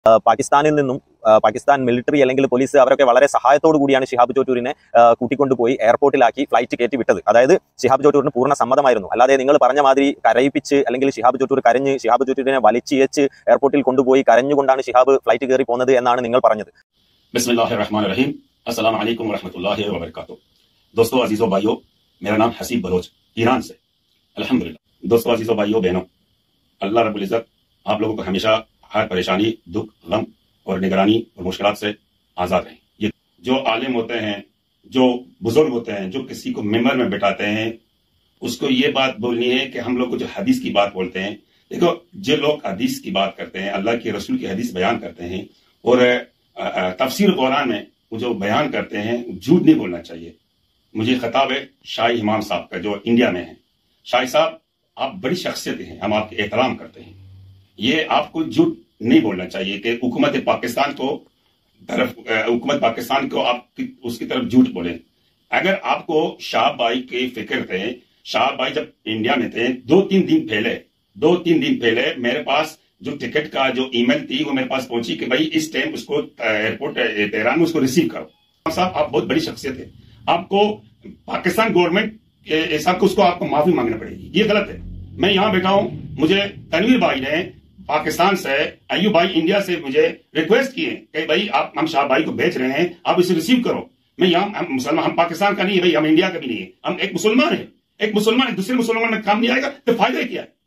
ആ, പാകിസ്ഥാനിൽ നിന്നും ആ, പാകിസ്ഥാൻ മിലിറ്ററി അല്ലെങ്കിൽ പോലീസ് അവരൊക്കെ വളരെ സഹായത്തോടു കൂടിയാണ് ഷിഹാബ് ചോറ്റൂരിനെ ആ, കൂട്ടിക്കൊണ്ടുപോയി എയർപോർട്ടിലാക്കി ഫ്ലൈറ്റ് കയറ്റി വിട്ടത് അതായത് ഷിഹാബ് ചോറ്റൂരിന് പൂർണ്ണ സമ്മതമായിരുന്നു അല്ലാതെ നിങ്ങൾ പറഞ്ഞ മാതിരി കരയിപ്പിച്ച് അല്ലെങ്കിൽ ഷിഹാബ് ചോറ്റൂർ കരഞ്ഞ് ഷിഹാബ് ചോറ്റൂരിനെ വലിച്ചിയച്ച് എയർപോർട്ടിൽ കൊണ്ടുപോയി കരഞ്ഞുകൊണ്ടാണ് ഷിഹാബ് ഫ്ലൈറ്റ് കയറി പോകുന്നത് എന്നാണ് നിങ്ങൾ പറഞ്ഞത് बिस्मिल्लाहिर्रहमानिर्रहीम अस्सलाम वालेकुम रहमतुल्लाहि व बरकातुहू दोस्तों अजीजों भाइयों मेरा नाम हसीब बलोच ईरान से अल्हम्दुलिल्लाह दोस्तों अजीजों भाइयों बहनों अल्लाह रब्बुल इज्जत आप लोगों को हमेशा हर परेशानी दुख गम और निगरानी और मुश्किलात से आजाद रहें ये जो आलिम होते हैं जो बुजुर्ग होते हैं जो किसी को मेंबर में बैठाते हैं उसको ये बात बोलनी है कि हम लोग को जो हदीस की बात बोलते हैं देखो जो लोग हदीस की बात करते हैं अल्लाह के रसूल की हदीस बयान करते हैं और अ, अ, तफसीर कुरान में वो जो बयान करते हैं झूठ नहीं बोलना चाहिए मुझे खताब है शाही इमाम साहब का जो इंडिया में है शाही साहब आप बड़ी शख्सियत हैं हम आपके एहतराम करते हैं ये आपको झूठ नहीं बोलना चाहिए कि हुकूमत पाकिस्तान को तरफ अ, हुकूमत पाकिस्तान को आप की- उसकी तरफ झूठ बोले अगर आपको शाह भाई के फिक्र थे शाह भाई जब इंडिया में थे दो तीन दिन पहले दो तीन दिन पहले मेरे पास जो टिकट का जो ईमेल थी वो मेरे पास पहुंची कि भाई इस टाइम उसको एयरपोर्ट तेहरान में उसको रिसीव करो साहब आप बहुत बड़ी शख्सियत है आपको पाकिस्तान गवर्नमेंट के हिसाब को उसको आपको माफी मांगनी पड़ेगी ये गलत है मैं यहाँ बैठा हूँ मुझे तनवीर भाई ने पाकिस्तान से अय्यूब भाई इंडिया से मुझे रिक्वेस्ट किए कि भाई आप हम शाह भाई को भेज रहे हैं आप इसे रिसीव करो मैं यहाँ हम मुसलमान हम पाकिस्तान का नहीं है भाई हम इंडिया का भी नहीं है हम एक मुसलमान है एक मुसलमान है दूसरे मुसलमान में काम नहीं आएगा तो फायदा क्या है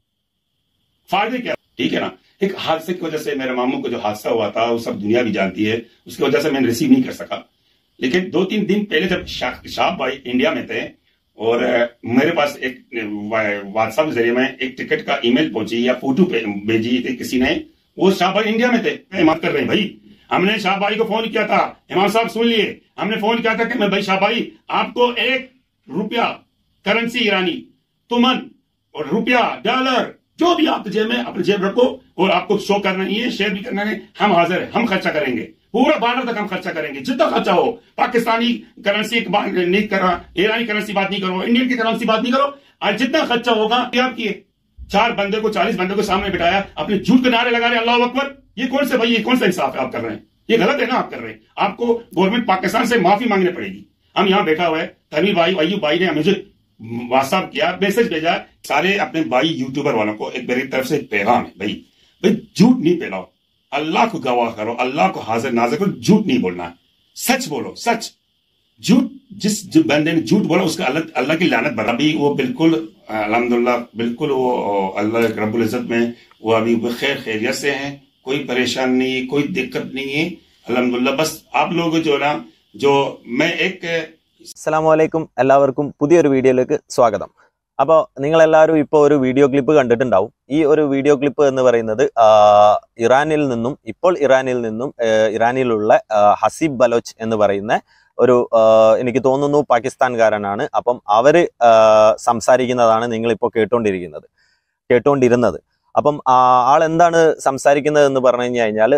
फायदे क्या ठीक है ना एक हादसे की वजह से मेरे मामू को जो हादसा हुआ था वो सब दुनिया भी जानती है उसकी वजह से मैंने रिसीव नहीं कर सका लेकिन दो तीन दिन पहले जब शाह शाह भाई इंडिया में थे और अ, मेरे पास एक व्हाट्सएप के जरिए में एक टिकट का ईमेल पहुंची या फोटो पे- भेजी थी किसी ने वो शाह भाई इंडिया में थे हिम्मत कर रहे हैं भाई हमने शाह भाई को फोन किया था इमाम साहब सुन लिए हमने फोन किया था कि मैं भाई शाह भाई आपको एक रुपया करेंसी ईरानी तुमन और रुपया डॉलर जो भी आप जेब में अपने जेब रखो और आपको शो करना नहीं है शेयर भी करना है हम हाजिर है हम खर्चा करेंगे पूरा बॉर्डर तक हम खर्चा करेंगे जितना खर्चा हो पाकिस्तानी करेंसी की बात नहीं कर रहा ईरानी करेंसी बात नहीं करो इंडियन की करेंसी बात नहीं करो और जितना खर्चा होगा ये आप किए चार बंदे को चालीस बंदे को सामने बिठाया अपने झूठ के नारे लगा रहे अल्लाह अकबर ये कौन से भाई ये कौन सा इंसाफ है आप कर रहे हैं ये गलत है ना आप कर रहे हैं आपको गवर्नमेंट पाकिस्तान से माफी मांगनी पड़ेगी हम यहाँ बैठा हुआ है तनवीर भाई अयूब भाई ने मुझे व्हाट्सअप किया मैसेज भेजा सारे अपने भाई यूट्यूबर वालों को एक मेरी तरफ से एक पैगाम है भाई भाई झूठ नहीं फैलाओ अल्लाह को गवाह करो अल्लाह को हाजिर नाजिर करो झूठ नहीं बोलना है सच बोलो सच झूठ जिस जो बंदे ने झूठ बोला उसका अल्लाह अल्लाह की लानत बना अभी वो बिल्कुल अल्हम्दुलिल्लाह बिल्कुल वो अल्लाह रब्बुल इज्जत में वो अभी वो खैर खैरियत से हैं कोई परेशान नहीं है कोई दिक्कत नहीं है अल्हम्दुलिल्लाह बस आप लोग जो ना जो मैं एक അസ്സലാമു അലൈക്കും എല്ലാവർക്കും പുതിയൊരു വീഡിയോയിലേക്ക് സ്വാഗതം അപ്പോൾ നിങ്ങളെല്ലാവരും ഇപ്പോൾ ഒരു വീഡിയോ ക്ലിപ്പ് കണ്ടിട്ടുണ്ടാവും ഈ ഒരു വീഡിയോ ക്ലിപ്പ് എന്ന് പറയുന്നത് ആ, ഇറാനിൽ നിന്നും ഇപ്പോൾ ഇറാനിൽ നിന്നും ആ, ഇറാനിലുള്ള ആ, ഹസീബ് ബലോച്ച് എന്ന് പറയുന്ന ഒരു ആ, എനിക്ക് തോന്നുന്നു പാകിസ്ഥാൻകാരനാണ് അപ്പം അവര് ആ, സംസാരിക്കുന്നതാണ് നിങ്ങളിപ്പോൾ കേട്ടുകൊണ്ടിരിക്കുന്നത് കേട്ടുകൊണ്ടിരുന്നത് അപ്പം ആ ആൾ എന്താണ് സംസാരിക്കുന്നത് എന്ന് പറഞ്ഞു കഴിഞ്ഞു കഴിഞ്ഞാൽ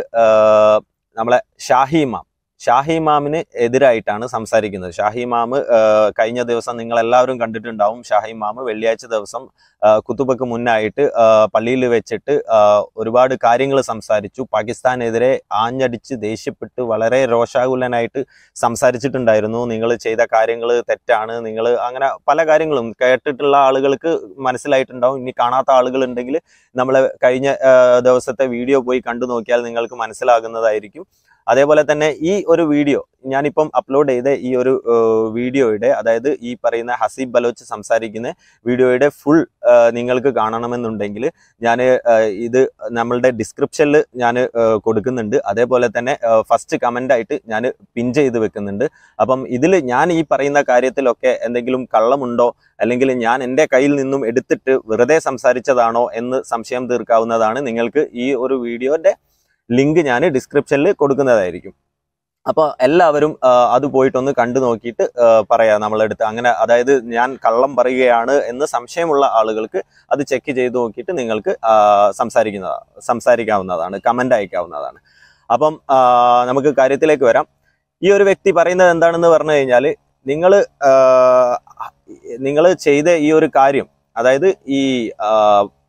നമ്മളെ ഷാഹി ഇമാം ഷാഹി ഇമാമിന് എതിരായിട്ടാണ് സംസാരിക്കുന്നത് ഷാഹി ഇമാം ആഹ് കഴിഞ്ഞ ദിവസം നിങ്ങൾ എല്ലാവരും കണ്ടിട്ടുണ്ടാവും ഷാഹി ഇമാം വെള്ളിയാഴ്ച ദിവസം ആഹ് കുത്തുബക്ക് മുന്നായിട്ട് ആഹ് പള്ളിയിൽ വെച്ചിട്ട് ആഹ് ഒരുപാട് കാര്യങ്ങൾ സംസാരിച്ചു പാകിസ്ഥാനെതിരെ ആഞ്ഞടിച്ച് ദേഷ്യപ്പെട്ട് വളരെ രോഷാകുലനായിട്ട് സംസാരിച്ചിട്ടുണ്ടായിരുന്നു നിങ്ങൾ ചെയ്ത കാര്യങ്ങൾ തെറ്റാണ് നിങ്ങൾ അങ്ങനെ പല കാര്യങ്ങളും കേട്ടിട്ടുള്ള ആളുകൾക്ക് മനസ്സിലായിട്ടുണ്ടാവും ഇനി കാണാത്ത ആളുകൾ ഉണ്ടെങ്കിൽ നമ്മൾ കഴിഞ്ഞ ആഹ് ദിവസത്തെ വീഡിയോ പോയി കണ്ടു നോക്കിയാൽ നിങ്ങൾക്ക് മനസ്സിലാകുന്നതായിരിക്കും അതേപോലെ തന്നെ ഈ ഒരു വീഡിയോ ഞാനിപ്പം അപ്ലോഡ് ചെയ്ത ഈ ഒരു ഏഹ്, വീഡിയോയുടെ അതായത് ഈ പറയുന്ന ഹസീബ് ബലോച്ച് സംസാരിക്കുന്ന വീഡിയോയുടെ ഫുൾ നിങ്ങൾക്ക് കാണണമെന്നുണ്ടെങ്കിൽ ഞാൻ ഇത് നമ്മളുടെ ഡിസ്ക്രിപ്ഷനിൽ ഞാൻ കൊടുക്കുന്നുണ്ട് അതേപോലെ തന്നെ ഫസ്റ്റ് കമൻ്റ് ആയിട്ട് ഞാൻ പിൻ ചെയ്ത് വെക്കുന്നുണ്ട് അപ്പം ഇതിൽ ഞാൻ ഈ പറയുന്ന കാര്യത്തിലൊക്കെ എന്തെങ്കിലും കള്ളമുണ്ടോ അല്ലെങ്കിൽ ഞാൻ എൻ്റെ കയ്യിൽ നിന്നും എടുത്തിട്ട് വെറുതെ സംസാരിച്ചതാണോ എന്ന് സംശയം തീർക്കാവുന്നതാണ് നിങ്ങൾക്ക് ഈ ഒരു വീഡിയോന്റെ ലിങ്ക് ഞാൻ ഡിസ്ക്രിപ്ഷനിൽ കൊടുക്കുന്നതായിരിക്കും അപ്പോൾ എല്ലാവരും ആ, അത് പോയിട്ടൊന്ന് കണ്ടു നോക്കിയിട്ട് ആ, പറയാം നമ്മളെടുത്ത് അങ്ങനെ അതായത് ഞാൻ കള്ളം പറയുകയാണ് എന്ന് സംശയമുള്ള ആളുകൾക്ക് അത് ചെക്ക് ചെയ്ത് നോക്കിയിട്ട് നിങ്ങൾക്ക് ആ, സംസാരിക്കുന്നതാ സംസാരിക്കാവുന്നതാണ് കമൻ്റ് അയക്കാവുന്നതാണ് അപ്പം ആ, നമുക്ക് കാര്യത്തിലേക്ക് വരാം ഈ ഒരു വ്യക്തി പറയുന്നത് എന്താണെന്ന് പറഞ്ഞു കഴിഞ്ഞാൽ നിങ്ങൾ നിങ്ങൾ ചെയ്ത ഈ ഒരു കാര്യം അതായത് ഈ ആ,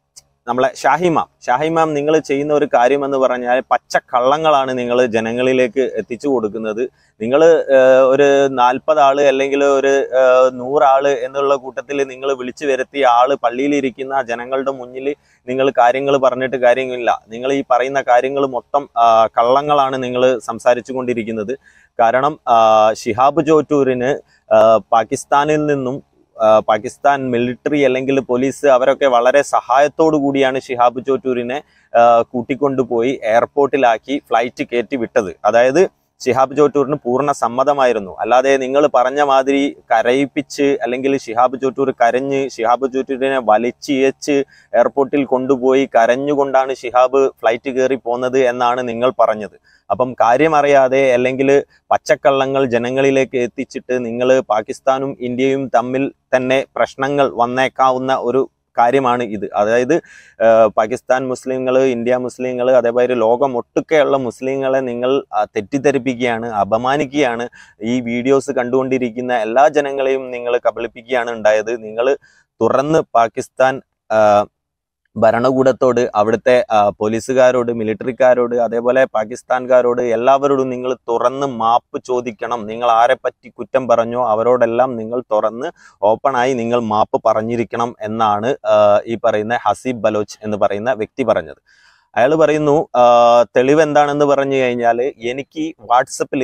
നമ്മളെ ഷാഹിമാം ഷാഹിമാം നിങ്ങൾ ചെയ്യുന്ന ഒരു കാര്യം എന്ന് പറഞ്ഞാൽ പച്ചക്കള്ളങ്ങളാണ് നിങ്ങൾ ജനങ്ങളിലേക്ക് എത്തിച്ചു കൊടുക്കുന്നത് നിങ്ങൾ ഒരു നാൽപ്പത് ആള് അല്ലെങ്കിൽ ഒരു ഏഹ്, നൂറാള് എന്നുള്ള കൂട്ടത്തിൽ നിങ്ങൾ വിളിച്ചു വരുത്തിയ ആള് പള്ളിയിലിരിക്കുന്ന ജനങ്ങളുടെ മുന്നിൽ നിങ്ങൾ കാര്യങ്ങൾ പറഞ്ഞിട്ട് കാര്യമില്ല നിങ്ങൾ ഈ പറയുന്ന കാര്യങ്ങൾ മൊത്തം ആ, കള്ളങ്ങളാണ് നിങ്ങൾ സംസാരിച്ചു കൊണ്ടിരിക്കുന്നത് കാരണം ആ, ഷിഹാബ് ജോറ്റൂരിന് ആ, പാകിസ്ഥാനിൽ നിന്നും ആ, പാകിസ്ഥാൻ മിലിറ്ററി അല്ലെങ്കിൽ പോലീസ് അവരൊക്കെ വളരെ സഹായത്തോടു കൂടിയാണ് ഷിഹാബ് ജോറ്റൂരിനെ ആ, കൂട്ടിക്കൊണ്ടുപോയി എയർപോർട്ടിലാക്കി ഫ്ലൈറ്റ് കയറ്റി വിട്ടത് അതായത് ഷിഹാബ് ജോറ്റൂറിന് പൂർണ്ണ സമ്മതമായിരുന്നു അല്ലാതെ നിങ്ങൾ പറഞ്ഞ മാതിരി കരയിപ്പിച്ച് അല്ലെങ്കിൽ ഷിഹാബ് ജോറ്റൂർ കരഞ്ഞ് ഷിഹാബ് ജോറ്റൂരിനെ വലിച്ചിയച്ച് എയർപോർട്ടിൽ കൊണ്ടുപോയി കരഞ്ഞുകൊണ്ടാണ് ഷിഹാബ് ഫ്ലൈറ്റ് കയറി പോകുന്നത് എന്നാണ് നിങ്ങൾ പറഞ്ഞത് അപ്പം കാര്യം അറിയാതെ അല്ലെങ്കിൽ പച്ചക്കള്ളങ്ങൾ ജനങ്ങളിലേക്ക് എത്തിച്ചിട്ട് നിങ്ങൾ പാകിസ്ഥാനും ഇന്ത്യയും തമ്മിൽ തന്നെ പ്രശ്നങ്ങൾ വന്നേക്കാവുന്ന ഒരു കാര്യമാണ് ഇത് അതായത് ഏഹ്, പാകിസ്ഥാൻ മുസ്ലിങ്ങൾ ഇന്ത്യ മുസ്ലിങ്ങൾ അതേപോലെ ലോകം ഒട്ടുക്കെയുള്ള മുസ്ലിങ്ങളെ നിങ്ങൾ ആ, തെറ്റിദ്ധരിപ്പിക്കുകയാണ് അപമാനിക്കുകയാണ് ഈ വീഡിയോസ് കണ്ടുകൊണ്ടിരിക്കുന്ന എല്ലാ ജനങ്ങളെയും നിങ്ങൾ കബളിപ്പിക്കുകയാണ് ഉണ്ടായത് നിങ്ങൾ തുറന്ന് പാകിസ്ഥാൻ ആ, ഭരണകൂടത്തോട് അവിടുത്തെ ആ, പോലീസുകാരോട് മിലിറ്ററിക്കാരോട് അതേപോലെ പാകിസ്ഥാൻകാരോട് എല്ലാവരോടും നിങ്ങൾ തുറന്ന് മാപ്പ് ചോദിക്കണം നിങ്ങൾ ആരെ പറ്റി കുറ്റം പറഞ്ഞോ അവരോടെല്ലാം നിങ്ങൾ തുറന്ന് ഓപ്പണായി നിങ്ങൾ മാപ്പ് പറഞ്ഞിരിക്കണം എന്നാണ് ആ, ഈ പറയുന്ന ഹസീബ് ബലോച്ച് എന്ന് പറയുന്ന വ്യക്തി പറഞ്ഞത് അയാൾ പറയുന്നു ആ, തെളിവ് എന്താണെന്ന് പറഞ്ഞു കഴിഞ്ഞാൽ എനിക്ക് വാട്സപ്പിൽ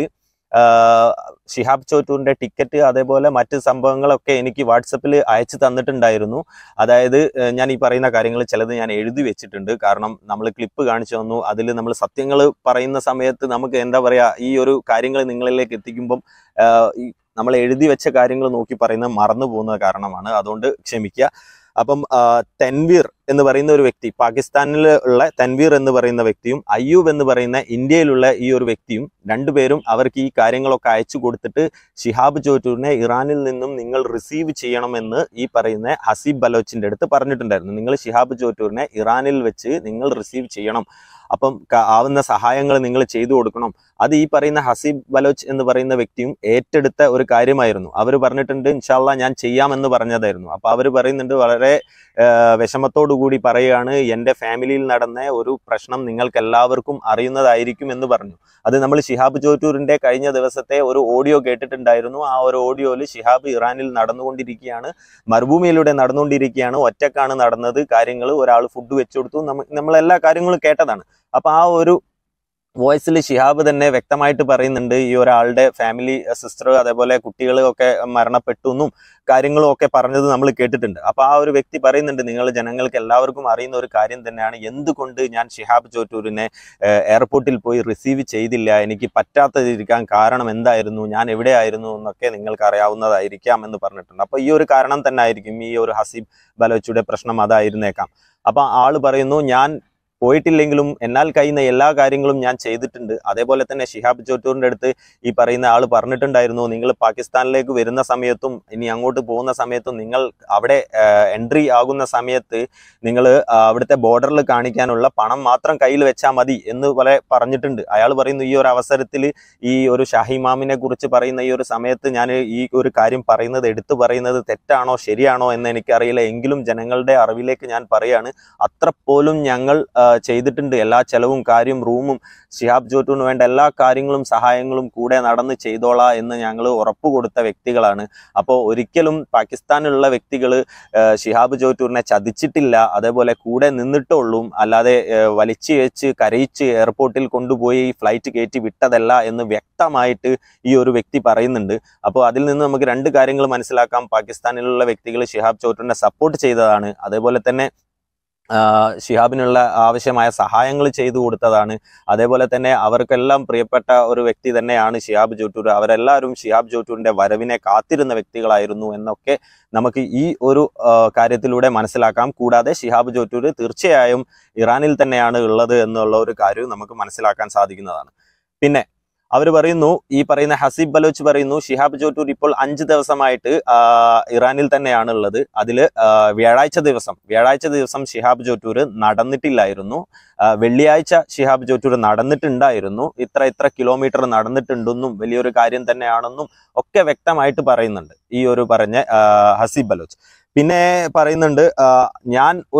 ഷിഹാബ് ചോറ്റൂറിന്റെ ടിക്കറ്റ് അതേപോലെ മറ്റ് സംഭവങ്ങളൊക്കെ എനിക്ക് വാട്സപ്പിൽ അയച്ചു തന്നിട്ടുണ്ടായിരുന്നു അതായത് ഏഹ്, ഞാൻ ഈ പറയുന്ന കാര്യങ്ങൾ ചിലത് ഞാൻ എഴുതി വെച്ചിട്ടുണ്ട് കാരണം നമ്മൾ ക്ലിപ്പ് കാണിച്ചു തന്നു അതിൽ നമ്മൾ സത്യങ്ങൾ പറയുന്ന സമയത്ത് നമുക്ക് എന്താ പറയാ ഈ ഒരു കാര്യങ്ങൾ നിങ്ങളിലേക്ക് എത്തിക്കുമ്പം ആഹ്, ഈ നമ്മൾ എഴുതി വെച്ച കാര്യങ്ങൾ നോക്കി പറയുന്നത് മറന്നു പോകുന്ന കാരണമാണ് അതുകൊണ്ട് ക്ഷമിക്കുക അപ്പം ആ, തൻവീർ എന്ന് പറയുന്ന ഒരു വ്യക്തി പാകിസ്ഥാനിൽ ഉള്ള തൻവീർ എന്ന് പറയുന്ന വ്യക്തിയും അയ്യൂബ് എന്ന് പറയുന്ന ഇന്ത്യയിലുള്ള ഈ ഒരു വ്യക്തിയും രണ്ടുപേരും അവർക്ക് ഈ കാര്യങ്ങളൊക്കെ അയച്ചു കൊടുത്തിട്ട് ഷിഹാബ് ചോറ്റൂരിനെ ഇറാനിൽ നിന്നും നിങ്ങൾ റിസീവ് ചെയ്യണമെന്ന് ഈ പറയുന്ന ഹസീബ് ബലോച്ചിന്റെ അടുത്ത് പറഞ്ഞിട്ടുണ്ടായിരുന്നു നിങ്ങൾ ഷിഹാബ് ചോറ്റൂരിനെ ഇറാനിൽ വെച്ച് നിങ്ങൾ റിസീവ് ചെയ്യണം അപ്പം ക- ആവുന്ന സഹായങ്ങൾ നിങ്ങൾ ചെയ്തു കൊടുക്കണം അത് ഈ പറയുന്ന ഹസീബ് ബലോച്ച് എന്ന് പറയുന്ന വ്യക്തിയും ഏറ്റെടുത്ത ഒരു കാര്യമായിരുന്നു അവർ പറഞ്ഞിട്ടുണ്ട് ഇൻഷാല്ല ഞാൻ ചെയ്യാമെന്ന് പറഞ്ഞതായിരുന്നു അപ്പൊ അവർ പറയുന്നുണ്ട് വളരെ ആഹ് വിഷമത്തോടു കൂടി പറയുകയാണ് എൻ്റെ ഫാമിലിയിൽ നടന്ന ഒരു പ്രശ്നം നിങ്ങൾക്ക് എല്ലാവർക്കും അറിയുന്നതായിരിക്കും എന്ന് പറഞ്ഞു അത് നമ്മൾ ഷിഹാബ് ചോറ്റൂരിന്റെ കഴിഞ്ഞ ദിവസത്തെ ഒരു ഓഡിയോ കേട്ടിട്ടുണ്ടായിരുന്നു ആ ഒരു ഓഡിയോയിൽ ഷിഹാബ് ഇറാനിൽ നടന്നുകൊണ്ടിരിക്കുകയാണ് മരുഭൂമിയിലൂടെ നടന്നുകൊണ്ടിരിക്കുകയാണ് ഒറ്റക്കാണ് നടന്നത് കാര്യങ്ങൾ ഒരാൾ ഫുഡ് വെച്ചു കൊടുത്തു നമ്മ നമ്മൾ എല്ലാ കാര്യങ്ങളും കേട്ടതാണ് അപ്പൊ ആ ഒരു വോയിസിൽ ഷിഹാബ് തന്നെ വ്യക്തമായിട്ട് പറയുന്നുണ്ട് ഈ ഒരാളുടെ ഫാമിലി സിസ്റ്റർ അതേപോലെ കുട്ടികളും ഒക്കെ മരണപ്പെട്ടു എന്നും കാര്യങ്ങളും ഒക്കെ പറഞ്ഞത് നമ്മൾ കേട്ടിട്ടുണ്ട് അപ്പൊ ആ ഒരു വ്യക്തി പറയുന്നുണ്ട് നിങ്ങൾ ജനങ്ങൾക്ക് എല്ലാവർക്കും അറിയുന്ന ഒരു കാര്യം തന്നെയാണ് എന്തുകൊണ്ട് ഞാൻ ഷിഹാബ് ചോറ്റൂരിനെ ഏഹ്, എയർപോർട്ടിൽ പോയി റിസീവ് ചെയ്തില്ല എനിക്ക് പറ്റാത്തതിരിക്കാൻ കാരണം എന്തായിരുന്നു ഞാൻ എവിടെയായിരുന്നു എന്നൊക്കെ നിങ്ങൾക്ക് അറിയാവുന്നതായിരിക്കാം എന്ന് പറഞ്ഞിട്ടുണ്ട് അപ്പൊ ഈ ഒരു കാരണം തന്നെ ആയിരിക്കും ഈ ഒരു ഹസീബ് ബലോച്ചിയുടെ പ്രശ്നം അതായിരുന്നേക്കാം അപ്പൊ ആള് പറയുന്നു ഞാൻ പോയിട്ടില്ലെങ്കിലും എന്നാൽ കഴിയുന്ന എല്ലാ കാര്യങ്ങളും ഞാൻ ചെയ്തിട്ടുണ്ട് അതേപോലെ തന്നെ ഷിഹാബ് ചോറ്റൂറിന്റെ അടുത്ത് ഈ പറയുന്ന ആൾ പറഞ്ഞിട്ടുണ്ടായിരുന്നു നിങ്ങൾ പാകിസ്ഥാനിലേക്ക് വരുന്ന സമയത്തും ഇനി അങ്ങോട്ട് പോകുന്ന സമയത്തും നിങ്ങൾ അവിടെ എൻട്രി ആകുന്ന സമയത്ത് നിങ്ങൾ അവിടുത്തെ ബോർഡറിൽ കാണിക്കാനുള്ള പണം മാത്രം കയ്യിൽ വെച്ചാൽ മതി എന്ന് പോലെ പറഞ്ഞിട്ടുണ്ട് അയാൾ പറയുന്നു ഈ ഒരു അവസരത്തിൽ ഈ ഒരു ഷാഹിമാമിനെ കുറിച്ച് പറയുന്ന ഈ ഒരു സമയത്ത് ഞാൻ ഈ ഒരു കാര്യം പറയുന്നത് എടുത്തു പറയുന്നത് തെറ്റാണോ ശരിയാണോ എന്ന് എനിക്കറിയില്ല എങ്കിലും ജനങ്ങളുടെ അറിവിലേക്ക് ഞാൻ പറയാണ് അത്ര പോലും ഞങ്ങൾ ആ, ചെയ്തിട്ടുണ്ട് എല്ലാ ചെലവും കാര്യം റൂമും ഷിഹാബ് ജോറ്റൂന് വേണ്ട എല്ലാ കാര്യങ്ങളും സഹായങ്ങളും കൂടെ നടന്ന് ചെയ്തോളാ എന്ന് ഞങ്ങൾ ഉറപ്പ് കൊടുത്ത വ്യക്തികളാണ് അപ്പോൾ ഒരിക്കലും പാകിസ്ഥാനിലുള്ള വ്യക്തികൾ ഷിഹാബ് ജോറ്റൂറിനെ ചതിച്ചിട്ടില്ല അതേപോലെ കൂടെ നിന്നിട്ടുള്ളൂ അല്ലാതെ ആ, വലിച്ചു വെച്ച് കരയിച്ച് എയർപോർട്ടിൽ കൊണ്ടുപോയി ഫ്ലൈറ്റ് കയറ്റി വിട്ടതല്ല എന്ന് വ്യക്തമായിട്ട് ഈ ഒരു വ്യക്തി പറയുന്നുണ്ട് അപ്പോൾ അതിൽ നിന്ന് നമുക്ക് രണ്ട് കാര്യങ്ങൾ മനസ്സിലാക്കാം പാകിസ്ഥാനിലുള്ള വ്യക്തികൾ ഷിഹാബ് ചോറ്റൂറിനെ സപ്പോർട്ട് ചെയ്തതാണ് അതേപോലെ തന്നെ ആ, ഷിഹാബിനുള്ള ആവശ്യമായ സഹായങ്ങൾ ചെയ്തു കൊടുത്തതാണ് അതേപോലെ തന്നെ അവർക്കെല്ലാം പ്രിയപ്പെട്ട ഒരു വ്യക്തി തന്നെയാണ് ഷിഹാബ് ജോട്ടൂർ അവരെല്ലാവരും ഷിഹാബ് ജോട്ടൂരിന്റെ വരവിനെ കാത്തിരുന്ന വ്യക്തികളായിരുന്നു എന്നൊക്കെ നമുക്ക് ഈ ഒരു ആ, കാര്യത്തിലൂടെ മനസ്സിലാക്കാം കൂടാതെ ഷിഹാബ് ജോട്ടൂർ തീർച്ചയായും ഇറാനിൽ തന്നെയാണ് ഉള്ളത് എന്നുള്ള ഒരു കാര്യവും നമുക്ക് മനസ്സിലാക്കാൻ സാധിക്കുന്നതാണ് പിന്നെ അവർ പറയുന്നു ഈ പറയുന്ന ഹസീബ് ബലോച്ച് പറയുന്നു ഷിഹാബ് ജോട്ടൂർ ഇപ്പോൾ അഞ്ച് ദിവസമായിട്ട് ആ, ഇറാനിൽ തന്നെയാണ് ഉള്ളത് അതിൽ വ്യാഴാഴ്ച ദിവസം വ്യാഴാഴ്ച ദിവസം ഷിഹാബ് ജോട്ടൂർ നടന്നിട്ടില്ലായിരുന്നു ആ, വെള്ളിയാഴ്ച ഷിഹാബ് ജോട്ടൂർ നടന്നിട്ടുണ്ടായിരുന്നു ഇത്ര ഇത്ര കിലോമീറ്റർ നടന്നിട്ടുണ്ടെന്നും വലിയൊരു കാര്യം തന്നെയാണെന്നും ഒക്കെ വ്യക്തമായിട്ട് പറയുന്നുണ്ട് ഈ ഒരു പറഞ്ഞ ആ, ഹസീബ് ബലോച്ച് പിന്നെ പറയുന്നുണ്ട് ആ, ഞാൻ ഒരു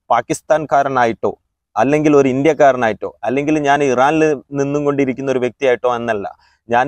പാകിസ്ഥാൻകാരനായിട്ടോ അല്ലെങ്കിൽ ഒരു ഇന്ത്യക്കാരനായിട്ടോ അല്ലെങ്കിൽ ഞാൻ ഇറാനിൽ നിന്നും കൊണ്ടിരിക്കുന്ന ഒരു വ്യക്തിയായിട്ടോ എന്നല്ല ഞാൻ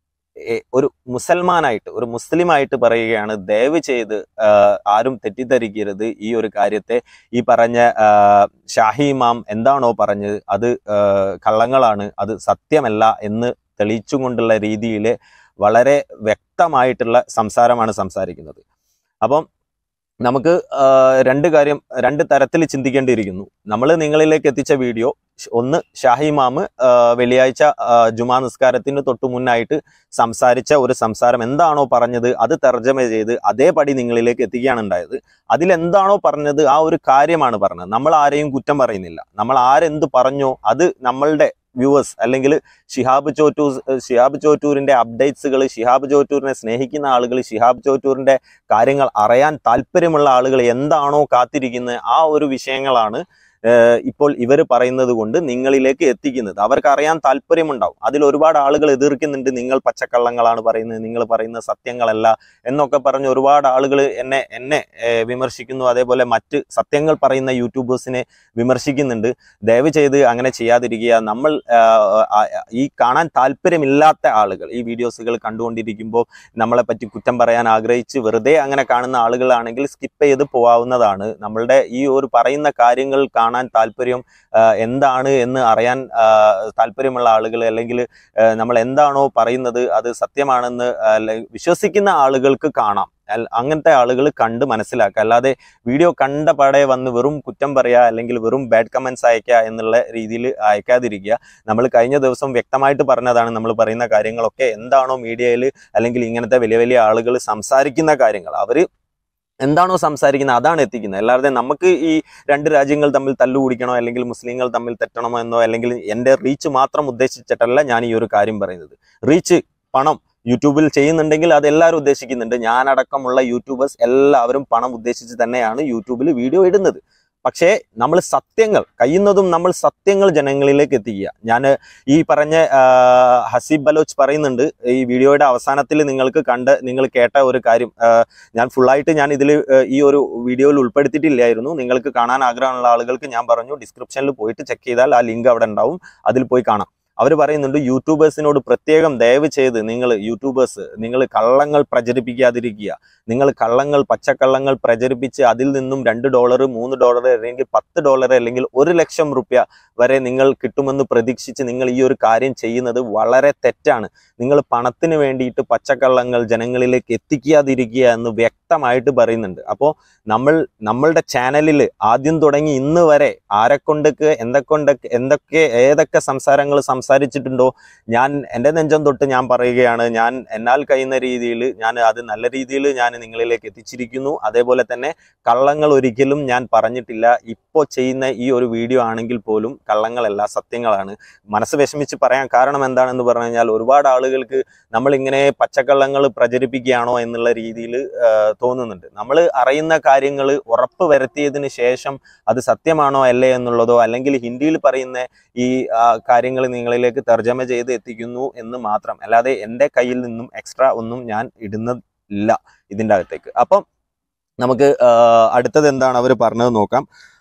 ഒരു മുസൽമാനായിട്ട് ഒരു മുസ്ലിമായിട്ട് പറയുകയാണ് ദയവ് ചെയ്ത് ആ, ആരും തെറ്റിദ്ധരിക്കരുത് ഈ ഒരു കാര്യത്തെ ഈ പറഞ്ഞ ആ, ഷാഹി ഇമാം എന്താണോ പറഞ്ഞത് അത് ആ, കള്ളങ്ങളാണ് അത് സത്യമല്ല എന്ന് തെളിയിച്ചുകൊണ്ടുള്ള രീതിയിൽ വളരെ വ്യക്തമായിട്ടുള്ള സംസാരമാണ് സംസാരിക്കുന്നത് അപ്പം നമുക്ക് ആ, രണ്ട് കാര്യം രണ്ട് തരത്തിൽ ചിന്തിക്കേണ്ടിയിരിക്കുന്നു നമ്മൾ നിങ്ങളിലേക്ക് എത്തിച്ച വീഡിയോ ഷ്- ഒന്ന് ഷാഹി ഇമാമ് ആ, വെള്ളിയാഴ്ച ആ, ജുമാ നിസ്കാരത്തിന് തൊട്ടു മുന്നായിട്ട് സംസാരിച്ച ഒരു സംസാരം എന്താണോ പറഞ്ഞത് അത് തർജ്ജമ ചെയ്ത് അതേപടി നിങ്ങളിലേക്ക് എത്തിക്കുകയാണ് ഉണ്ടായത് അതിലെന്താണോ പറഞ്ഞത് ആ ഒരു കാര്യമാണ് പറഞ്ഞത് നമ്മൾ ആരെയും കുറ്റം പറയുന്നില്ല നമ്മൾ ആരെന്ത് പറഞ്ഞോ അത് നമ്മളുടെ വ്യൂവേഴ്സ് അല്ലെങ്കിൽ ഷിഹാബ് ചോറ്റൂർ ഷിഹാബ് ചോറ്റൂരിന്റെ അപ്ഡേറ്റ്സുകൾ ഷിഹാബ് ചോറ്റൂരിനെ സ്നേഹിക്കുന്ന ആളുകൾ ഷിഹാബ് ചോറ്റൂരിന്റെ കാര്യങ്ങൾ അറിയാൻ താല്പര്യമുള്ള ആളുകൾ എന്താണോ കാത്തിരിക്കുന്നത് ആ ഒരു വിഷയങ്ങളാണ് ഏഹ് ഇപ്പോൾ ഇവർ പറയുന്നത് കൊണ്ട് നിങ്ങളിലേക്ക് എത്തിക്കുന്നത് അവർക്ക് അറിയാൻ താല്പര്യമുണ്ടാവും അതിൽ ഒരുപാട് ആളുകൾ എതിർക്കുന്നുണ്ട് നിങ്ങൾ പച്ചക്കള്ളങ്ങളാണ് പറയുന്നത് നിങ്ങൾ പറയുന്ന സത്യങ്ങളല്ല എന്നൊക്കെ പറഞ്ഞ് ഒരുപാട് ആളുകൾ എന്നെ എന്നെ ഏഹ് വിമർശിക്കുന്നു അതേപോലെ മറ്റ് സത്യങ്ങൾ പറയുന്ന യൂട്യൂബേഴ്സിനെ വിമർശിക്കുന്നുണ്ട് ദയവ് ചെയ്ത് അങ്ങനെ ചെയ്യാതിരിക്കുക നമ്മൾ ആഹ്, ആ- ഈ കാണാൻ താല്പര്യമില്ലാത്ത ആളുകൾ ഈ വീഡിയോസുകൾ കണ്ടുകൊണ്ടിരിക്കുമ്പോൾ നമ്മളെ പറ്റി കുറ്റം പറയാൻ ആഗ്രഹിച്ച് വെറുതെ അങ്ങനെ കാണുന്ന ആളുകളാണെങ്കിൽ സ്കിപ്പ് ചെയ്ത് പോവാവുന്നതാണ് നമ്മളുടെ ഈ ഒരു പറയുന്ന കാര്യങ്ങൾ കാണാൻ താല്പര്യം ആഹ്, എന്താണ് എന്ന് അറിയാൻ ആഹ്, താല്പര്യമുള്ള ആളുകൾ അല്ലെങ്കിൽ ആഹ്, നമ്മൾ എന്താണോ പറയുന്നത് അത് സത്യമാണെന്ന് അല്ലെ- വിശ്വസിക്കുന്ന ആളുകൾക്ക് കാണാം അൽ- അങ്ങനത്തെ ആളുകൾ കണ്ട് മനസ്സിലാക്കുക അല്ലാതെ വീഡിയോ കണ്ട പാടെ വന്ന് വെറും കുറ്റം പറയുക അല്ലെങ്കിൽ വെറും ബാഡ് കമന്റ്സ് അയക്കുക എന്നുള്ള രീതിയിൽ അയക്കാതിരിക്കുക നമ്മൾ കഴിഞ്ഞ ദിവസം വ്യക്തമായിട്ട് പറഞ്ഞതാണ് നമ്മൾ പറയുന്ന കാര്യങ്ങളൊക്കെ എന്താണോ മീഡിയയിൽ അല്ലെങ്കിൽ ഇങ്ങനത്തെ വലിയ വലിയ ആളുകൾ സംസാരിക്കുന്ന കാര്യങ്ങൾ അവർ എന്താണോ സംസാരിക്കുന്നത് അതാണ് എത്തിക്കുന്നത് അല്ലാതെ നമുക്ക് ഈ രണ്ട് രാജ്യങ്ങൾ തമ്മിൽ തല്ലുകൂടിക്കണോ അല്ലെങ്കിൽ മുസ്ലിങ്ങൾ തമ്മിൽ തെറ്റണമോ എന്നോ അല്ലെങ്കിൽ എൻ്റെ റീച്ച് മാത്രം ഉദ്ദേശിച്ചിട്ടല്ല ഞാൻ ഈ ഒരു കാര്യം പറയുന്നത് റീച്ച് പണം യൂട്യൂബിൽ ചെയ്യുന്നുണ്ടെങ്കിൽ അത് എല്ലാവരും ഉദ്ദേശിക്കുന്നുണ്ട് ഞാനടക്കമുള്ള യൂട്യൂബേഴ്സ് എല്ലാവരും പണം ഉദ്ദേശിച്ച് തന്നെയാണ് യൂട്യൂബിൽ വീഡിയോ ഇടുന്നത് പക്ഷേ നമ്മൾ സത്യങ്ങൾ കഴിയുന്നതും നമ്മൾ സത്യങ്ങൾ ജനങ്ങളിലേക്ക് എത്തിക്കുക ഞാൻ ഈ പറഞ്ഞ ആ, ഹസീബ് ബലോച്ച് പറയുന്നുണ്ട് ഈ വീഡിയോയുടെ അവസാനത്തിൽ നിങ്ങൾക്ക് കണ്ട് നിങ്ങൾ കേട്ട ഒരു കാര്യം ആ, ഞാൻ ഫുള്ളായിട്ട് ഞാൻ ഇതിൽ ഈ ഒരു വീഡിയോയിൽ ഉൾപ്പെടുത്തിയിട്ടില്ലായിരുന്നു നിങ്ങൾക്ക് കാണാൻ ആഗ്രഹമുള്ള ആളുകൾക്ക് ഞാൻ പറഞ്ഞു ഡിസ്ക്രിപ്ഷനിൽ പോയിട്ട് ചെക്ക് ചെയ്താൽ ആ ലിങ്ക് അവിടെ ഉണ്ടാവും അതിൽ പോയി കാണാം അവർ പറയുന്നുണ്ട് യൂട്യൂബേഴ്സിനോട് പ്രത്യേകം ദയവ് ചെയ്ത് നിങ്ങൾ യൂട്യൂബേഴ്സ് നിങ്ങൾ കള്ളങ്ങൾ പ്രചരിപ്പിക്കാതിരിക്കുക നിങ്ങൾ കള്ളങ്ങൾ പച്ചക്കള്ളങ്ങൾ പ്രചരിപ്പിച്ച് അതിൽ നിന്നും രണ്ട് ഡോളർ മൂന്ന് ഡോളർ അല്ലെങ്കിൽ പത്ത് ഡോളർ അല്ലെങ്കിൽ ഒരു ലക്ഷം റുപ്യ വരെ നിങ്ങൾ കിട്ടുമെന്ന് പ്രതീക്ഷിച്ച് നിങ്ങൾ ഈ ഒരു കാര്യം ചെയ്യുന്നത് വളരെ തെറ്റാണ് നിങ്ങൾ പണത്തിന് വേണ്ടിയിട്ട് പച്ചക്കള്ളങ്ങൾ ജനങ്ങളിലേക്ക് എത്തിക്കാതിരിക്കുക എന്ന് വ്യക്തമായിട്ട് പറയുന്നുണ്ട് അപ്പോൾ നമ്മൾ നമ്മളുടെ ചാനലിൽ ആദ്യം തുടങ്ങി ഇന്ന് വരെ ആരെക്കൊണ്ടൊക്കെ എന്തൊക്കെ എന്തൊക്കെ ഏതൊക്കെ സംസാരങ്ങൾ സംസാരിച്ചിട്ടുണ്ടോ ഞാൻ എൻ്റെ നെഞ്ചം തൊട്ട് ഞാൻ പറയുകയാണ് ഞാൻ എന്നാൽ കഴിയുന്ന രീതിയിൽ ഞാൻ അത് നല്ല രീതിയിൽ ഞാൻ നിങ്ങളിലേക്ക് എത്തിച്ചിരിക്കുന്നു അതേപോലെ തന്നെ കള്ളങ്ങൾ ഒരിക്കലും ഞാൻ പറഞ്ഞിട്ടില്ല ഇപ്പോൾ ചെയ്യുന്ന ഈ ഒരു വീഡിയോ ആണെങ്കിൽ പോലും കള്ളങ്ങളല്ല സത്യങ്ങളാണ് മനസ്സ് വിഷമിച്ച് പറയാൻ കാരണം എന്താണെന്ന് പറഞ്ഞു കഴിഞ്ഞാൽ ഒരുപാട് ആളുകൾക്ക് നമ്മൾ ഇങ്ങനെ പച്ചക്കള്ളങ്ങൾ പ്രചരിപ്പിക്കുകയാണോ എന്നുള്ള രീതിയിൽ തോന്നുന്നുണ്ട് നമ്മൾ അറിയുന്ന കാര്യങ്ങൾ ഉറപ്പ് വരുത്തിയതിന് ശേഷം അത് സത്യമാണോ അല്ലേ എന്നുള്ളതോ അല്ലെങ്കിൽ ഹിന്ദിയിൽ പറയുന്ന ഈ കാര്യങ്ങൾ നിങ്ങളിലേക്ക് തർജ്ജമ ചെയ്ത് എത്തിക്കുന്നു എന്ന് മാത്രം അല്ലാതെ എൻ്റെ കയ്യിൽ നിന്നും എക്സ്ട്രാ ഒന്നും ഞാൻ ഇടുന്നില്ല ഇതിൻ്റെ അകത്തേക്ക് അപ്പം നമുക്ക് ആ, അടുത്തത് എന്താണ് അവർ പറഞ്ഞത് നോക്കാം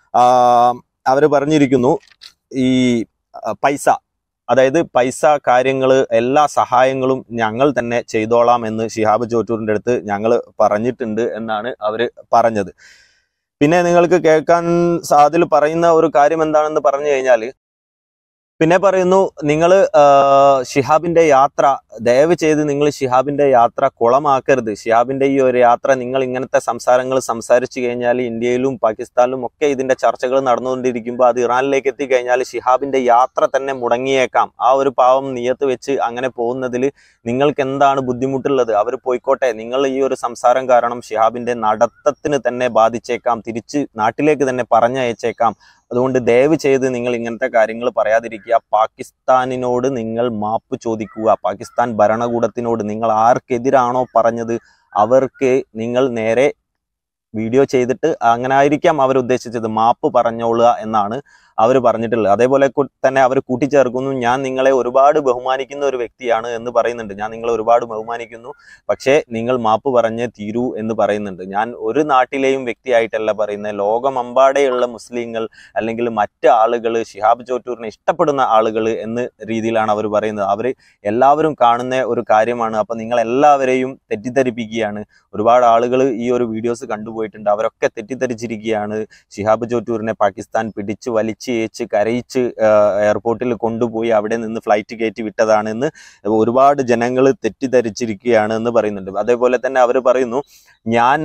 അവർ പറഞ്ഞിരിക്കുന്നു ഈ ആ, പൈസ അതായത് പൈസ കാര്യങ്ങൾ എല്ലാ സഹായങ്ങളും ഞങ്ങൾ തന്നെ ചെയ്തോളാം എന്ന് ഷിഹാബ് ചോറ്റൂറിൻ്റെ അടുത്ത് ഞങ്ങൾ പറഞ്ഞിട്ടുണ്ട് എന്നാണ് അവർ പറഞ്ഞത് പിന്നെ നിങ്ങൾക്ക് കേൾക്കാൻ അതിൽ പറയുന്ന ഒരു കാര്യം എന്താണെന്ന് പറഞ്ഞു കഴിഞ്ഞാൽ പിന്നെ പറയുന്നു നിങ്ങൾ ഷിഹാബിന്റെ യാത്ര ദയവ് ചെയ്ത് നിങ്ങൾ ഷിഹാബിന്റെ യാത്ര കുളമാക്കരുത് ഷിഹാബിന്റെ ഈ ഒരു യാത്ര നിങ്ങൾ ഇങ്ങനത്തെ സംസാരങ്ങൾ സംസാരിച്ചു കഴിഞ്ഞാൽ ഇന്ത്യയിലും പാകിസ്ഥാനിലും ഒക്കെ ഇതിന്റെ ചർച്ചകൾ നടന്നുകൊണ്ടിരിക്കുമ്പോൾ അത് ഇറാനിലേക്ക് എത്തിക്കഴിഞ്ഞാൽ ഷിഹാബിന്റെ യാത്ര തന്നെ മുടങ്ങിയേക്കാം ആ ഒരു പാവം നിയത്ത് വെച്ച് അങ്ങനെ പോകുന്നതിൽ നിങ്ങൾക്ക് എന്താണ് ബുദ്ധിമുട്ടുള്ളത് അവർ പോയിക്കോട്ടെ നിങ്ങൾ ഈ ഒരു സംസാരം കാരണം ഷിഹാബിന്റെ നടത്തത്തിന് തന്നെ ബാധിച്ചേക്കാം തിരിച്ച് നാട്ടിലേക്ക് തന്നെ പറഞ്ഞയച്ചേക്കാം അതുകൊണ്ട് ദയവ് ചെയ്ത് നിങ്ങൾ ഇങ്ങനത്തെ കാര്യങ്ങൾ പറയാതിരിക്കുക പാകിസ്ഥാനിനോട് നിങ്ങൾ മാപ്പ് ചോദിക്കുക പാകിസ്ഥാൻ ഭരണകൂടത്തിനോട് നിങ്ങൾ ആർക്കെതിരാണോ പറഞ്ഞത് അവർക്ക് നിങ്ങൾ നേരെ വീഡിയോ ചെയ്തിട്ട് അങ്ങനെ ആയിരിക്കാം അവർ ഉദ്ദേശിച്ചത് മാപ്പ് പറഞ്ഞോളുക എന്നാണ് അവർ പറഞ്ഞിട്ടുള്ളത് അതേപോലെ കു- തന്നെ അവർ കൂട്ടിച്ചേർക്കുന്നു ഞാൻ നിങ്ങളെ ഒരുപാട് ബഹുമാനിക്കുന്ന ഒരു വ്യക്തിയാണ് എന്ന് പറയുന്നുണ്ട് ഞാൻ നിങ്ങളെ ഒരുപാട് ബഹുമാനിക്കുന്നു പക്ഷേ നിങ്ങൾ മാപ്പ് പറഞ്ഞേ തീരൂ എന്ന് പറയുന്നുണ്ട് ഞാൻ ഒരു നാട്ടിലെയും വ്യക്തിയായിട്ടല്ല പറയുന്നത് ലോകമെമ്പാടെയുള്ള മുസ്ലിങ്ങൾ അല്ലെങ്കിൽ മറ്റ് ആളുകൾ ഷിഹാബ് ചോറ്റൂറിനെ ഇഷ്ടപ്പെടുന്ന ആളുകൾ എന്ന് രീതിയിലാണ് അവർ പറയുന്നത് അവർ എല്ലാവരും കാണുന്ന ഒരു കാര്യമാണ് അപ്പം നിങ്ങൾ എല്ലാവരെയും തെറ്റിദ്ധരിപ്പിക്കുകയാണ് ഒരുപാട് ആളുകൾ ഈ ഒരു വീഡിയോസ് കണ്ടുപോയിട്ടുണ്ട് അവരൊക്കെ തെറ്റിദ്ധരിച്ചിരിക്കുകയാണ് ഷിഹാബ് ചോറ്റൂരിനെ പാകിസ്ഥാൻ പിടിച്ച് വലിച്ച് ഏച്ച് കരയിച്ച് എയർപോർട്ടിൽ കൊണ്ടുപോയി അവിടെ നിന്ന് ഫ്ലൈറ്റ് കയറ്റി വിട്ടതാണ് എന്ന് ഒരുപാട് ജനങ്ങൾ തെറ്റിദ്ധരിച്ചിരിക്കുകയാണ് എന്ന് പറയുന്നുണ്ട് അതേപോലെ തന്നെ അവർ പറയുന്നു ഞാൻ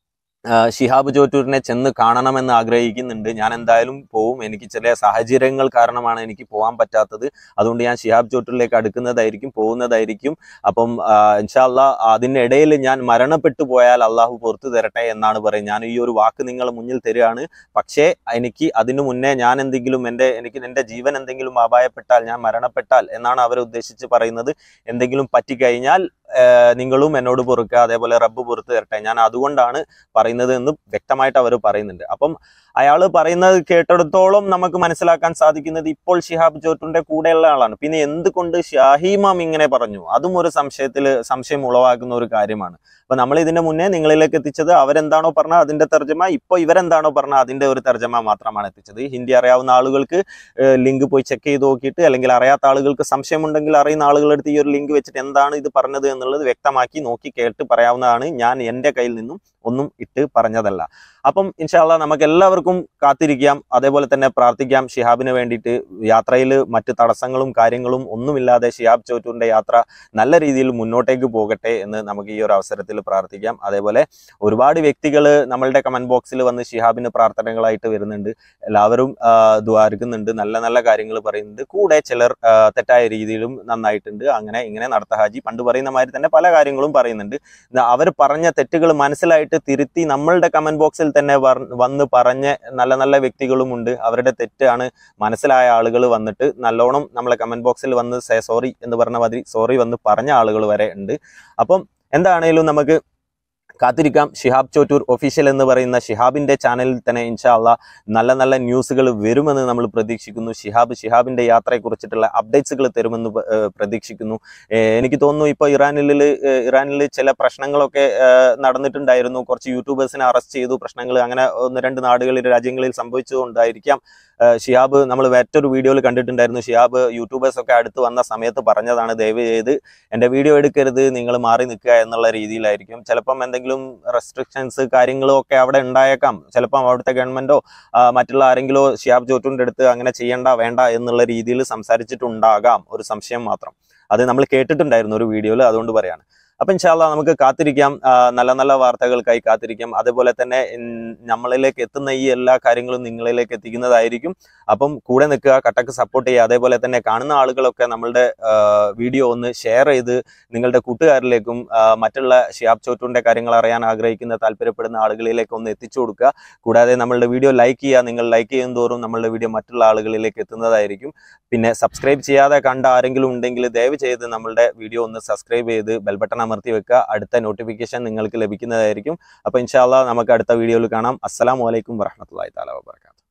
ആ, ഷിഹാബ് ചോറ്റൂരിനെ ചെന്ന് കാണണമെന്ന് ആഗ്രഹിക്കുന്നുണ്ട് ഞാൻ എന്തായാലും പോവും എനിക്ക് ചില സാഹചര്യങ്ങൾ കാരണമാണ് എനിക്ക് പോകാൻ പറ്റാത്തത് അതുകൊണ്ട് ഞാൻ ഷിഹാബ് ചോറ്റൂരിലേക്ക് അടുക്കുന്നതായിരിക്കും പോകുന്നതായിരിക്കും അപ്പം ഇൻഷാല്ല അതിനിടയിൽ ഞാൻ മരണപ്പെട്ടു പോയാൽ അള്ളാഹു പുറത്തു തരട്ടെ എന്നാണ് പറയുന്നത് ഞാൻ ഈ ഒരു വാക്ക് നിങ്ങൾ മുന്നിൽ തരികയാണ് പക്ഷേ എനിക്ക് അതിനു മുന്നേ ഞാൻ എന്തെങ്കിലും എൻ്റെ എനിക്ക് എൻ്റെ ജീവൻ എന്തെങ്കിലും അപായപ്പെട്ടാൽ ഞാൻ മരണപ്പെട്ടാൽ എന്നാണ് അവർ ഉദ്ദേശിച്ച് പറയുന്നത് എന്തെങ്കിലും പറ്റിക്കഴിഞ്ഞാൽ ഏഹ് നിങ്ങളും എന്നോട് പൊറുക്കുക അതേപോലെ റബ്ബ് പുറത്തു തരട്ടെ ഞാൻ അതുകൊണ്ടാണ് പറയുന്നത് എന്ന് വ്യക്തമായിട്ട് അവർ പറയുന്നുണ്ട് അപ്പം അയാൾ പറയുന്നത് കേട്ടിടത്തോളം നമുക്ക് മനസ്സിലാക്കാൻ സാധിക്കുന്നത് ഇപ്പോൾ ഷിഹാബ് ചോറ്റുന്റെ കൂടെയുള്ള ആളാണ് പിന്നെ എന്തുകൊണ്ട് ഷാഹിമാം ഇങ്ങനെ പറഞ്ഞു അതും ഒരു സംശയത്തിൽ സംശയം ഉളവാക്കുന്ന ഒരു കാര്യമാണ് അപ്പൊ നമ്മൾ ഇതിന്റെ മുന്നേ നിങ്ങളിലേക്ക് എത്തിച്ചത് അവരെന്താണോ പറഞ്ഞത് അതിന്റെ തർജ്ജമ ഇപ്പൊ ഇവരെന്താണോ പറഞ്ഞത് അതിന്റെ ഒരു തർജ്ജമ മാത്രമാണ് എത്തിച്ചത് ഹിന്ദി അറിയാവുന്ന ആളുകൾക്ക് ലിങ്ക് പോയി ചെക്ക് ചെയ്ത് നോക്കിയിട്ട് അല്ലെങ്കിൽ അറിയാത്ത ആളുകൾക്ക് സംശയമുണ്ടെങ്കിൽ അറിയുന്ന ആളുകളെടുത്ത് ഈ ഒരു ലിങ്ക് വെച്ചിട്ട് എന്താണ് ഇത് പറഞ്ഞത് എന്നുള്ളത് വ്യക്തമാക്കി നോക്കി കേട്ട് പറയാവുന്നതാണ് ഞാൻ എൻ്റെ കയ്യിൽ നിന്നും ഒന്നും ഇട്ട് പറഞ്ഞതല്ല അപ്പം ഇൻഷാല്ല നമുക്ക് എല്ലാവർക്കും കാത്തിരിക്കാം അതേപോലെ തന്നെ പ്രാർത്ഥിക്കാം ഷിഹാബിന് വേണ്ടിയിട്ട് യാത്രയിൽ മറ്റ് തടസ്സങ്ങളും കാര്യങ്ങളും ഒന്നുമില്ലാതെ ഷിഹാബ് ചോറ്റൂരിന്റെ യാത്ര നല്ല രീതിയിൽ മുന്നോട്ടേക്ക് പോകട്ടെ എന്ന് നമുക്ക് ഈ ഒരു അവസരത്തിൽ പ്രാർത്ഥിക്കാം അതേപോലെ ഒരുപാട് വ്യക്തികൾ നമ്മളുടെ കമന്റ് ബോക്സിൽ വന്ന് ഷിഹാബിന് പ്രാർത്ഥനകളായിട്ട് വരുന്നുണ്ട് എല്ലാവരും ആ, ദ്വാരക്കുന്നുണ്ട് നല്ല നല്ല കാര്യങ്ങൾ പറയുന്നുണ്ട് കൂടെ ചിലർ ആ, തെറ്റായ രീതിയിലും നന്നായിട്ടുണ്ട് അങ്ങനെ ഇങ്ങനെ നടത്ത ഹാജി പണ്ട് പറയുന്ന മാതിരി തന്നെ പല കാര്യങ്ങളും പറയുന്നുണ്ട് അവർ പറഞ്ഞ തെറ്റുകൾ മനസ്സിലായിട്ട് തിരുത്തി നമ്മളുടെ കമന്റ് ബോക്സിൽ തന്നെ വർ- വന്ന് പറഞ്ഞ നല്ല നല്ല വ്യക്തികളുമുണ്ട് അവരുടെ തെറ്റാണ് മനസ്സിലായ ആളുകൾ വന്നിട്ട് നല്ലോണം നമ്മളെ കമന്റ് ബോക്സിൽ വന്ന് സേ സോറി എന്ന് പറഞ്ഞ മാതിരി സോറി വന്ന് പറഞ്ഞ ആളുകൾ വരെ ഉണ്ട് അപ്പം എന്താണേലും നമുക്ക് കാത്തിരിക്കാം ഷിഹാബ് ചോറ്റൂർ ഒഫീഷ്യൽ എന്ന് പറയുന്ന ഷിഹാബിന്റെ ചാനലിൽ തന്നെ ഇൻഷാ അള്ളാ നല്ല നല്ല ന്യൂസുകൾ വരുമെന്ന് നമ്മൾ പ്രതീക്ഷിക്കുന്നു ഷിഹാബ് ഷിഹാബിന്റെ യാത്രയെ കുറിച്ചിട്ടുള്ള അപ്ഡേറ്റ്സുകൾ തരുമെന്ന് പ- ഏഹ് പ്രതീക്ഷിക്കുന്നു ഏഹ് എനിക്ക് തോന്നുന്നു ഇപ്പോൾ ഇറാനിൽ ഇറാനിൽ ചില പ്രശ്നങ്ങളൊക്കെ ഏഹ് നടന്നിട്ടുണ്ടായിരുന്നു കുറച്ച് യൂട്യൂബേഴ്സിനെ അറസ്റ്റ് ചെയ്തു പ്രശ്നങ്ങൾ അങ്ങനെ ഒന്ന് രണ്ട് നാടുകളിൽ രാജ്യങ്ങളിൽ സംഭവിച്ചുകൊണ്ടായിരിക്കാം ഏഹ് ഷിഹാബ് നമ്മൾ മറ്റൊരു വീഡിയോയിൽ കണ്ടിട്ടുണ്ടായിരുന്നു ഷിഹാബ് യൂട്യൂബേഴ്സ് ഒക്കെ അടുത്ത് വന്ന സമയത്ത് പറഞ്ഞതാണ് ദയവ് ചെയ്ത് എൻ്റെ വീഡിയോ എടുക്കരുത് നിങ്ങൾ മാറി നിൽക്കുക എന്നുള്ള രീതിയിലായിരിക്കും ചിലപ്പം എന്തെങ്കിലും റെസ്ട്രിക്ഷൻസ് കാര്യങ്ങളും ഒക്കെ അവിടെ ഉണ്ടായേക്കാം ചിലപ്പം അവിടുത്തെ ഗവൺമെന്റോ മറ്റുള്ള ആരെങ്കിലോ ഷിയാബ് ചോറ്റൂരിന്റെ അടുത്ത് അങ്ങനെ ചെയ്യണ്ട വേണ്ട എന്നുള്ള രീതിയിൽ സംസാരിച്ചിട്ടുണ്ടാകാം ഒരു സംശയം മാത്രം അത് നമ്മൾ കേട്ടിട്ടുണ്ടായിരുന്നു ഒരു വീഡിയോയിൽ അതുകൊണ്ട് പറയാണ് അപ്പൊ ഇൻഷാല്ല നമുക്ക് കാത്തിരിക്കാം ആ, നല്ല നല്ല വാർത്തകൾക്കായി കാത്തിരിക്കാം അതേപോലെ തന്നെ ഉം, നമ്മളിലേക്ക് എത്തുന്ന ഈ എല്ലാ കാര്യങ്ങളും നിങ്ങളിലേക്ക് എത്തിക്കുന്നതായിരിക്കും അപ്പം കൂടെ നിൽക്കുക കട്ടക്ക് സപ്പോർട്ട് ചെയ്യുക അതേപോലെ തന്നെ കാണുന്ന ആളുകളൊക്കെ നമ്മളുടെ വീഡിയോ ഒന്ന് ഷെയർ ചെയ്ത് നിങ്ങളുടെ കൂട്ടുകാരിലേക്കും ആ, മറ്റുള്ള ഷിയാബ് ചോറ്റൂറിന്റെ കാര്യങ്ങൾ അറിയാൻ ആഗ്രഹിക്കുന്ന താല്പര്യപ്പെടുന്ന ആളുകളിലേക്ക് ഒന്ന് എത്തിച്ചു കൊടുക്കുക കൂടാതെ നമ്മളുടെ വീഡിയോ ലൈക്ക് ചെയ്യുക നിങ്ങൾ ലൈക്ക് ചെയ്യും തോറും നമ്മളുടെ വീഡിയോ മറ്റുള്ള ആളുകളിലേക്ക് എത്തുന്നതായിരിക്കും പിന്നെ സബ്സ്ക്രൈബ് ചെയ്യാതെ കണ്ട ആരെങ്കിലും ഉണ്ടെങ്കിൽ ദയവ് ചെയ്ത് നമ്മളുടെ വീഡിയോ ഒന്ന് സബ്സ്ക്രൈബ് ചെയ്ത് ബെൽ ബട്ടൺ അമർത്തി വെക്കുക അടുത്ത നോട്ടിഫിക്കേഷൻ നിങ്ങൾക്ക് ലഭിക്കുന്നതായിരിക്കും അപ്പോൾ ഇൻഷാല്ല നമുക്ക് അടുത്ത വീഡിയോയിൽ കാണാം അസ്സലാമു അലൈക്കും വറഹമത്തല്ലാഹി താല വാബർക്കാത്തു